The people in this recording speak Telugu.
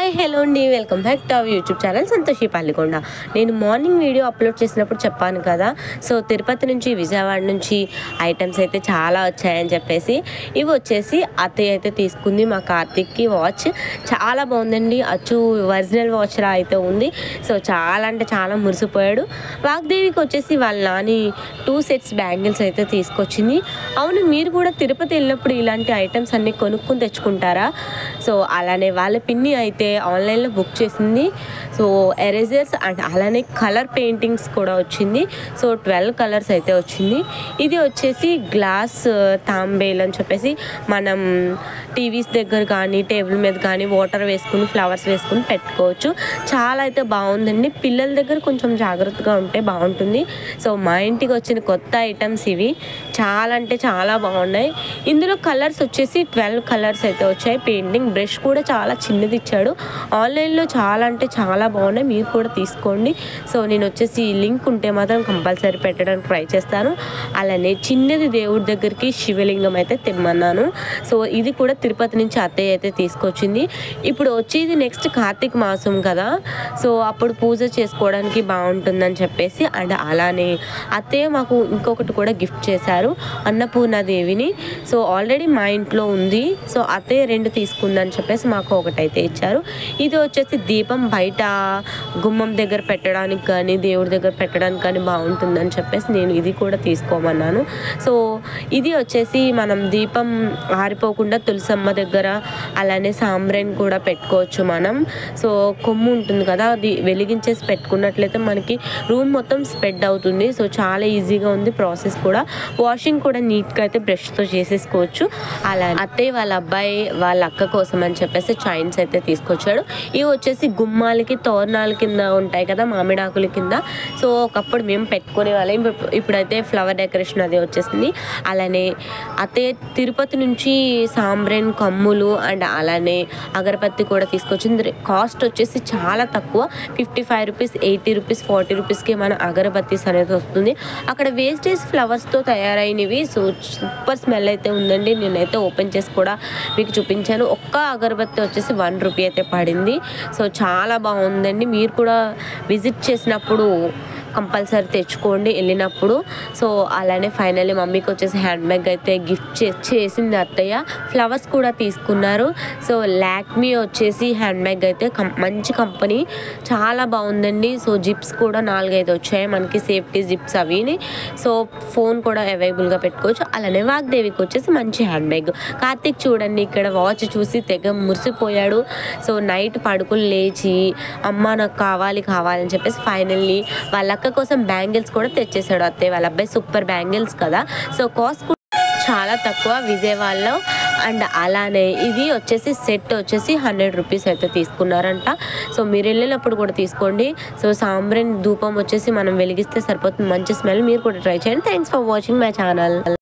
హాయ్ హలో అండి welcome back to our YouTube channel Santoshi Pallikonda నేను మార్నింగ్ వీడియో అప్లోడ్ చేసినప్పుడు చెప్పాను కదా సో తిరుపతి నుంచి విజయవాడ నుంచి ఐటమ్స్ అయితే చాలా వచ్చాయని చెప్పేసి ఇవి వచ్చేసి అత్తయ్య అయితే తీసుకుంది మా కార్తిక్కి వాచ్ చాలా బాగుందండి అచ్చు ఒరిజినల్ వాచ్ రా అయితే ఉంది సో చాలా అంటే చాలా మురిసిపోయాడు వాగ్దేవికి వచ్చేసి వాళ్ళ నాని టూ సెట్స్ బ్యాంగిల్స్ అయితే తీసుకొచ్చింది అవును మీరు కూడా తిరుపతి వెళ్ళినప్పుడు ఇలాంటి ఐటమ్స్ అన్ని కొనుక్కొని తెచ్చుకుంటారా సో అలానే వాళ్ళ పిన్ని అయితే ఆన్లైన్లో బుక్ చేసింది సో ఎరేజర్స్ అండ్ అలానే కలర్ పెయింటింగ్స్ కూడా వచ్చింది సో ట్వెల్వ్ కలర్స్ అయితే వచ్చింది ఇది వచ్చేసి గ్లాస్ తాంబేల్ అని చెప్పేసి మనం టీవీస్ దగ్గర కానీ టేబుల్ మీద కానీ వాటర్ వేసుకుని ఫ్లవర్స్ వేసుకుని పెట్టుకోవచ్చు చాలా అయితే బాగుందండి పిల్లల దగ్గర కొంచెం జాగ్రత్తగా ఉంటే బాగుంటుంది సో మా ఇంటికి వచ్చిన కొత్త ఐటమ్స్ ఇవి చాలా అంటే చాలా బాగున్నాయి ఇందులో కలర్స్ వచ్చేసి ట్వెల్వ్ కలర్స్ అయితే వచ్చాయి పెయింటింగ్ బ్రష్ కూడా చాలా చిన్నది ఇచ్చాడు ఆన్లైన్లో చాలా అంటే చాలా బాగున్నాయి మీరు కూడా తీసుకోండి సో నేను వచ్చేసి లింక్ ఉంటే మాత్రం కంపల్సరీ పెట్టడానికి ట్రై చేస్తాను అలానే చిన్నది దేవుడి దగ్గరికి శివలింగం అయితే తెమ్మన్నాను సో ఇది కూడా తిరుపతి నుంచి అత్తయ్య అయితే తీసుకొచ్చింది ఇప్పుడు వచ్చేది నెక్స్ట్ కార్తీక మాసం కదా సో అప్పుడు పూజ చేసుకోవడానికి బాగుంటుందని చెప్పేసి అండ్ అలానే అత్తయ్య మాకు ఇంకొకటి కూడా గిఫ్ట్ చేశారు అన్నపూర్ణాదేవిని సో ఆల్రెడీ మా ఇంట్లో ఉంది సో అత్తయ్య రెండు తీసుకుందని చెప్పేసి మాకు ఒకటైతే ఇచ్చారు ఇది వచ్చేసి దీపం బయట గుమ్మం దగ్గర పెట్టడానికి కానీ దేవుడి దగ్గర పెట్టడానికి కానీ బాగుంటుందని చెప్పేసి నేను ఇది కూడా తీసుకోమన్నాను సో ఇది వచ్చేసి మనం దీపం ఆరిపోకుండా తులసమ్మ దగ్గర అలానే సాంబ్రెన్ కూడా పెట్టుకోవచ్చు మనం సో కొమ్ము ఉంటుంది కదా అది వెలిగించేసి పెట్టుకున్నట్లయితే మనకి రూమ్ మొత్తం స్ప్రెడ్ అవుతుంది సో చాలా ఈజీగా ఉంది ప్రాసెస్ కూడా వాషింగ్ కూడా నీట్గా అయితే బ్రష్తో చేసేసుకోవచ్చు అలా అత్తయ్య వాళ్ళ అబ్బాయి వాళ్ళ అక్క కోసం అని చెప్పేసి చైన్స్ అయితే తీసుకొచ్చాడు ఇవి వచ్చేసి గుమ్మాలకి తోరణాల కింద ఉంటాయి కదా మామిడాకుల కింద సో ఒకప్పుడు మేము పెట్టుకునే వాళ్ళం ఇప్పుడు- ఇప్పుడైతే ఫ్లవర్ డెకరేషన్ అది వచ్చేసింది అలానే అత్తయ్య తిరుపతి నుంచి సాంబ్రెన్ కమ్ములు అండ్ అలానే అగరబత్తి కూడా తీసుకొచ్చింది కాస్ట్ వచ్చేసి చాలా తక్కువ fifty five rupees eighty rupees forty రూపీస్కి మన అగరబత్తీస్ అనేది వస్తుంది అక్కడ వేస్టేజ్ ఫ్లవర్స్తో తయారైనవి సో సూపర్ స్మెల్ అయితే ఉందండి నేనైతే ఓపెన్ చేసి కూడా మీకు చూపించాను ఒక్క అగరబత్తి వచ్చేసి వన్ రూపీ అయితే పడింది సో చాలా బాగుందండి మీరు కూడా విజిట్ చేసినప్పుడు కంపల్సరీ తెచ్చుకోండి వెళ్ళినప్పుడు సో అలానే ఫైనల్లీ మమ్మీకి వచ్చేసి హ్యాండ్ బ్యాగ్ అయితే గిఫ్ట్ చే చేసింది అత్తయ్య ఫ్లవర్స్ కూడా తీసుకున్నారు సో లాక్మీ వచ్చేసి హ్యాండ్ బ్యాగ్ అయితే కం మంచి కంపెనీ చాలా బాగుందండి సో జిప్స్ కూడా నాలుగైదు వచ్చాయి మనకి సేఫ్టీ జిప్స్ అవిని సో ఫోన్ కూడా అవైలబుల్గా పెట్టుకోవచ్చు అలానే వాగ్దేవికి వచ్చేసి మంచి హ్యాండ్ బ్యాగ్ కార్తీక్ చూడండి ఇక్కడ వాచ్ చూసి తెగ మురిసిపోయాడు సో నైట్ పడుకుని లేచి అమ్మ నాకు కావాలి కావాలని చెప్పేసి ఫైనల్లీ వాళ్ళ అక్క కోసం బ్యాంగిల్స్ కూడా తెచ్చేసాడు అత్తయ్య వాళ్ళ అబ్బాయి సూపర్ బ్యాంగిల్స్ కదా సో కాస్ట్ కూడా చాలా తక్కువ విజయవాడలో అండ్ అలానే ఇది వచ్చేసి సెట్ వచ్చేసి హండ్రెడ్ రూపీస్ అయితే తీసుకున్నారంట సో మీరు వెళ్ళినప్పుడు కూడా తీసుకోండి సో సాంబ్రెన్ ధూపం వచ్చేసి మనం వెలిగిస్తే సరిపోతుంది మంచి స్మెల్ మీరు కూడా ట్రై చేయండి thanks for watching my channel